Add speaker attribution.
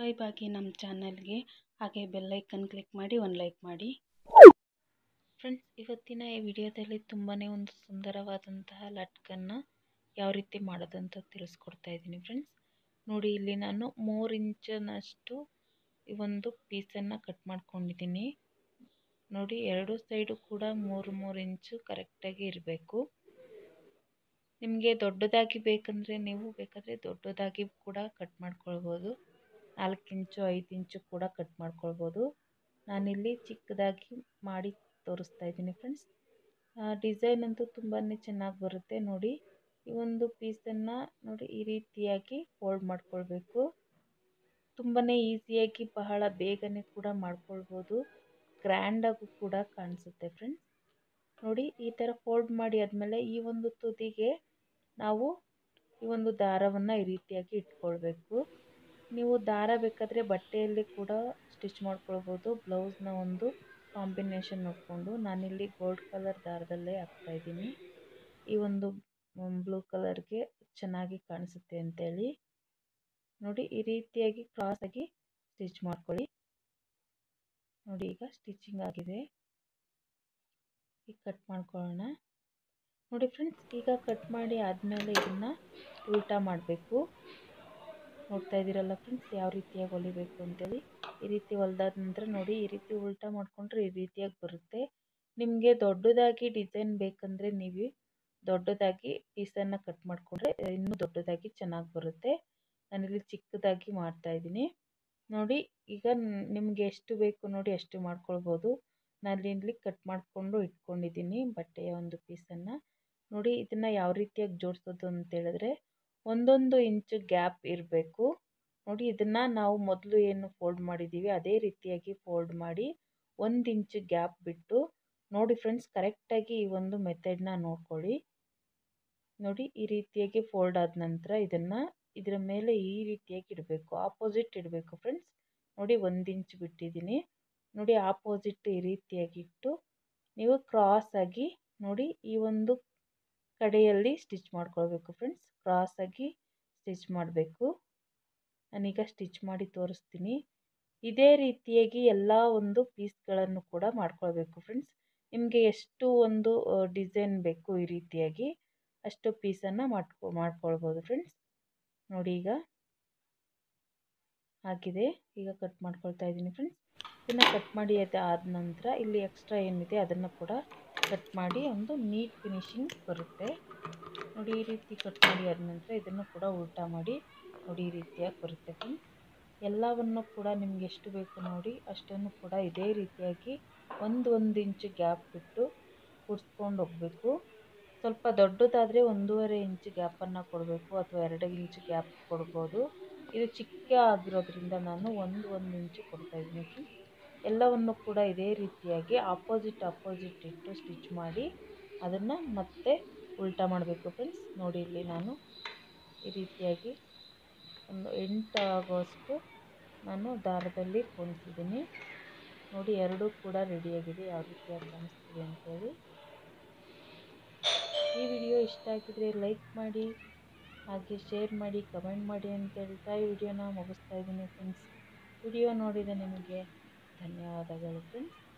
Speaker 1: subscribe ಆಗಿ ನಮ್ಮ ಚಾನಲ್ಗೆ ಹಾಗೆ ಬೆಲ್ಲೈಕನ್ ಕ್ಲಿಕ್ ಮಾಡಿ ಒಂದು ಲೈಕ್ ಮಾಡಿ ಫ್ರೆಂಡ್ಸ್ ಇವತ್ತಿನ ಈ ವಿಡಿಯೋದಲ್ಲಿ ತುಂಬಾ ಒಂದು ಸುಂದರವಾದಂತಹ ಲಟ್ಕನ್ನು ಯಾವ ರೀತಿ ಮಾಡೋದಂತ ತಿಳಿಸ್ಕೊಡ್ತಾ ಇದ್ದೀನಿ ಫ್ರೆಂಡ್ಸ್ ನೋಡಿ ಇಲ್ಲಿ ನಾನು ಮೂರು ಇಂಚಿನಷ್ಟು ಈ ಒಂದು ಪೀಸನ್ನು ಕಟ್ ಮಾಡ್ಕೊಂಡಿದ್ದೀನಿ ನೋಡಿ ಎರಡು ಸೈಡು ಕೂಡ ಮೂರು ಮೂರು ಇಂಚು ಕರೆಕ್ಟಾಗಿ ಇರಬೇಕು ನಿಮಗೆ ದೊಡ್ಡದಾಗಿ ಬೇಕಂದರೆ ನೀವು ಬೇಕಾದರೆ ದೊಡ್ಡದಾಗಿ ಕೂಡ ಕಟ್ ಮಾಡ್ಕೊಳ್ಬೋದು ನಾಲ್ಕು ಇಂಚು ಐದು ಇಂಚು ಕೂಡ ಕಟ್ ಮಾಡ್ಕೊಳ್ಬೋದು ನಾನಿಲ್ಲಿ ಚಿಕ್ಕದಾಗಿ ಮಾಡಿ ತೋರಿಸ್ತಾ ಇದ್ದೀನಿ ಫ್ರೆಂಡ್ಸ್ ಡಿಸೈನ್ ಅಂತೂ ತುಂಬಾ ಚೆನ್ನಾಗಿ ಬರುತ್ತೆ ನೋಡಿ ಈ ಒಂದು ಪೀಸನ್ನು ನೋಡಿ ಈ ರೀತಿಯಾಗಿ ಫೋಲ್ಡ್ ಮಾಡ್ಕೊಳ್ಬೇಕು ತುಂಬಾ ಈಸಿಯಾಗಿ ಬಹಳ ಬೇಗನೆ ಕೂಡ ಮಾಡ್ಕೊಳ್ಬೋದು ಗ್ರ್ಯಾಂಡಾಗೂ ಕೂಡ ಕಾಣಿಸುತ್ತೆ ಫ್ರೆಂಡ್ಸ್ ನೋಡಿ ಈ ಥರ ಫೋಲ್ಡ್ ಮಾಡಿ ಆದಮೇಲೆ ಈ ಒಂದು ತುದಿಗೆ ನಾವು ಈ ಒಂದು ದಾರವನ್ನು ಈ ರೀತಿಯಾಗಿ ಇಟ್ಕೊಳ್ಬೇಕು ನೀವು ದಾರ ಬೇಕಾದರೆ ಬಟ್ಟೆಯಲ್ಲಿ ಕೂಡ ಸ್ಟಿಚ್ ಮಾಡ್ಕೊಳ್ಬೋದು ಬ್ಲೌಸ್ನ ಒಂದು ಕಾಂಬಿನೇಷನ್ ನೋಡಿಕೊಂಡು ನಾನಿಲ್ಲಿ ಗೋಲ್ಡ್ ಕಲರ್ ದಾರದಲ್ಲೇ ಹಾಕ್ತಾಯಿದ್ದೀನಿ ಈ ಒಂದು ಬ್ಲೂ ಕಲರ್ಗೆ ಚೆನ್ನಾಗಿ ಕಾಣಿಸುತ್ತೆ ಅಂತೇಳಿ ನೋಡಿ ಈ ರೀತಿಯಾಗಿ ಕ್ರಾಸಾಗಿ ಸ್ಟಿಚ್ ಮಾಡ್ಕೊಳ್ಳಿ ನೋಡಿ ಈಗ ಸ್ಟಿಚಿಂಗ್ ಆಗಿದೆ ಈಗ ಕಟ್ ಮಾಡ್ಕೊಳ್ಳೋಣ ನೋಡಿ ಫ್ರೆಂಡ್ಸ್ ಈಗ ಕಟ್ ಮಾಡಿ ಆದಮೇಲೆ ಇದನ್ನು ಉಲ್ಟಾ ಮಾಡಬೇಕು ನೋಡ್ತಾ ಇದ್ದೀರಲ್ಲ ಫ್ರೆಂಡ್ಸ್ ಯಾವ ರೀತಿಯಾಗಿ ಹೊಲಿಬೇಕು ಅಂತೇಳಿ ಈ ರೀತಿ ಹೊಲ್ದಾದ ನಂತರ ನೋಡಿ ಈ ರೀತಿ ಉಲ್ಟಾ ಮಾಡಿಕೊಂಡ್ರೆ ಈ ರೀತಿಯಾಗಿ ಬರುತ್ತೆ ನಿಮಗೆ ದೊಡ್ಡದಾಗಿ ಡಿಸೈನ್ ಬೇಕಂದರೆ ನೀವು ದೊಡ್ಡದಾಗಿ ಪೀಸನ್ನು ಕಟ್ ಮಾಡಿಕೊಂಡ್ರೆ ಇನ್ನೂ ದೊಡ್ಡದಾಗಿ ಚೆನ್ನಾಗಿ ಬರುತ್ತೆ ನಾನಿಲ್ಲಿ ಚಿಕ್ಕದಾಗಿ ಮಾಡ್ತಾಯಿದ್ದೀನಿ ನೋಡಿ ಈಗ ನಿಮಗೆ ಎಷ್ಟು ಬೇಕು ನೋಡಿ ಅಷ್ಟು ಮಾಡ್ಕೊಳ್ಬೋದು ನಾನಿಲ್ಲಿ ಕಟ್ ಮಾಡಿಕೊಂಡು ಇಟ್ಕೊಂಡಿದ್ದೀನಿ ಬಟ್ಟೆಯ ಒಂದು ಪೀಸನ್ನು ನೋಡಿ ಇದನ್ನು ಯಾವ ರೀತಿಯಾಗಿ ಜೋಡಿಸೋದು ಅಂತ ಹೇಳಿದ್ರೆ ಒಂದೊಂದು ಇಂಚು ಗ್ಯಾಪ್ ಇರಬೇಕು ನೋಡಿ ಇದನ್ನು ನಾವು ಮೊದಲು ಏನು ಫೋಲ್ಡ್ ಮಾಡಿದ್ದೀವಿ ಅದೇ ರೀತಿಯಾಗಿ ಫೋಲ್ಡ್ ಮಾಡಿ ಒಂದು ಇಂಚು ಗ್ಯಾಪ್ ಬಿಟ್ಟು ನೋಡಿ ಫ್ರೆಂಡ್ಸ್ ಕರೆಕ್ಟಾಗಿ ಈ ಒಂದು ಮೆಥಡ್ನ ನೋಡ್ಕೊಳ್ಳಿ ನೋಡಿ ಈ ರೀತಿಯಾಗಿ ಫೋಲ್ಡ್ ಆದ ನಂತರ ಇದನ್ನು ಇದರ ಮೇಲೆ ಈ ರೀತಿಯಾಗಿ ಇಡಬೇಕು ಆಪೋಸಿಟ್ ಇಡಬೇಕು ಫ್ರೆಂಡ್ಸ್ ನೋಡಿ ಒಂದು ಇಂಚ್ ಬಿಟ್ಟಿದ್ದೀನಿ ನೋಡಿ ಆಪೋಸಿಟ್ ಈ ರೀತಿಯಾಗಿ ಇಟ್ಟು ನೀವು ಕ್ರಾಸಾಗಿ ನೋಡಿ ಈ ಒಂದು ಕಡೆಯಲ್ಲಿ ಸ್ಟಿಚ್ ಮಾಡ್ಕೊಳ್ಬೇಕು ಫ್ರೆಂಡ್ಸ್ ಕ್ರಾಸಾಗಿ ಸ್ಟಿಚ್ ಮಾಡಬೇಕು ನಾನೀಗ ಸ್ಟಿಚ್ ಮಾಡಿ ತೋರಿಸ್ತೀನಿ ಇದೇ ರೀತಿಯಾಗಿ ಎಲ್ಲ ಒಂದು ಪೀಸ್ಗಳನ್ನು ಕೂಡ ಮಾಡ್ಕೊಳ್ಬೇಕು ಫ್ರೆಂಡ್ಸ್ ನಿಮಗೆ ಎಷ್ಟು ಒಂದು ಡಿಸೈನ್ ಬೇಕು ಈ ರೀತಿಯಾಗಿ ಅಷ್ಟು ಪೀಸನ್ನು ಮಾಡ್ಕೊ ಮಾಡ್ಕೊಳ್ಬೋದು ಫ್ರೆಂಡ್ಸ್ ನೋಡಿ ಈಗ ಹಾಕಿದೆ ಈಗ ಕಟ್ ಮಾಡ್ಕೊಳ್ತಾ ಇದ್ದೀನಿ ಫ್ರೆಂಡ್ಸ್ ಇದನ್ನು ಕಟ್ ಮಾಡಿ ಅದು ಆದ ನಂತರ ಇಲ್ಲಿ ಎಕ್ಸ್ಟ್ರಾ ಏನಿದೆ ಅದನ್ನು ಕೂಡ ಕಟ್ ಮಾಡಿ ಒಂದು ನೀಟ್ ಫಿನಿಶಿಂಗ್ ಬರುತ್ತೆ ನೋಡಿ ಈ ರೀತಿ ಕಟ್ ಮಾಡಿ ಆದ ನಂತರ ಇದನ್ನು ಕೂಡ ಉಲ್ಟಾ ಮಾಡಿ ನೋಡಿ ಈ ರೀತಿಯಾಗಿ ಬರುತ್ತೆ ಫ್ರೆಂಡ್ಸ್ ಎಲ್ಲವನ್ನು ಕೂಡ ನಿಮ್ಗೆ ಎಷ್ಟು ಬೇಕು ನೋಡಿ ಅಷ್ಟನ್ನು ಕೂಡ ಇದೇ ರೀತಿಯಾಗಿ ಒಂದು ಒಂದು ಇಂಚು ಗ್ಯಾಪ್ ಬಿಟ್ಟು ಕುಡ್ಸ್ಕೊಂಡು ಹೋಗಬೇಕು ಸ್ವಲ್ಪ ದೊಡ್ಡದಾದರೆ ಒಂದೂವರೆ ಇಂಚು ಗ್ಯಾಪನ್ನು ಕೊಡಬೇಕು ಅಥವಾ ಎರಡು ಇಂಚು ಗ್ಯಾಪ್ ಕೊಡ್ಬೋದು ಇದು ಚಿಕ್ಕ ಆಗಿರೋದ್ರಿಂದ ನಾನು ಒಂದು ಒಂದು ಇಂಚು ಕೊಡ್ತಾಯಿದ್ದೀನಿ ಫ್ರೆಂಡ್ಸ್ ಎಲ್ಲವನ್ನು ಕೂಡ ಇದೇ ರೀತಿಯಾಗಿ ಆಪೋಸಿಟ್ ಆಪೋಸಿಟ್ ಇಟ್ಟು ಸ್ಟಿಚ್ ಮಾಡಿ ಅದನ್ನು ಮತ್ತೆ ಉಲ್ಟಾ ಮಾಡಬೇಕು ಫ್ರೆಂಡ್ಸ್ ನೋಡಿ ಇಲ್ಲಿ ನಾನು ಈ ರೀತಿಯಾಗಿ ಒಂದು ಎಂಟು ಆಗೋಷ್ಟು ನಾನು ದಾರದಲ್ಲಿ ಪೋಣಿಸಿದ್ದೀನಿ ನೋಡಿ ಎರಡೂ ಕೂಡ ರೆಡಿಯಾಗಿದೆ ಯಾವ ರೀತಿಯಾಗಿ ಕಾಣಿಸ್ತಿದೆ ಅಂತೇಳಿ ಈ ವಿಡಿಯೋ ಇಷ್ಟ ಆಗಿದ್ರೆ ಲೈಕ್ ಮಾಡಿ ಹಾಗೆ ಶೇರ್ ಮಾಡಿ ಕಮೆಂಟ್ ಮಾಡಿ ಅಂತ ಹೇಳ್ತಾ ಈ ವಿಡಿಯೋನ ಮುಗಿಸ್ತಾ ಇದ್ದೀನಿ ಫ್ರೆಂಡ್ಸ್ ವಿಡಿಯೋ ನೋಡಿದ ನಿಮಗೆ ಧನ್ಯವಾದಗಳು ಫ್ರೆಂಡ್ಸ್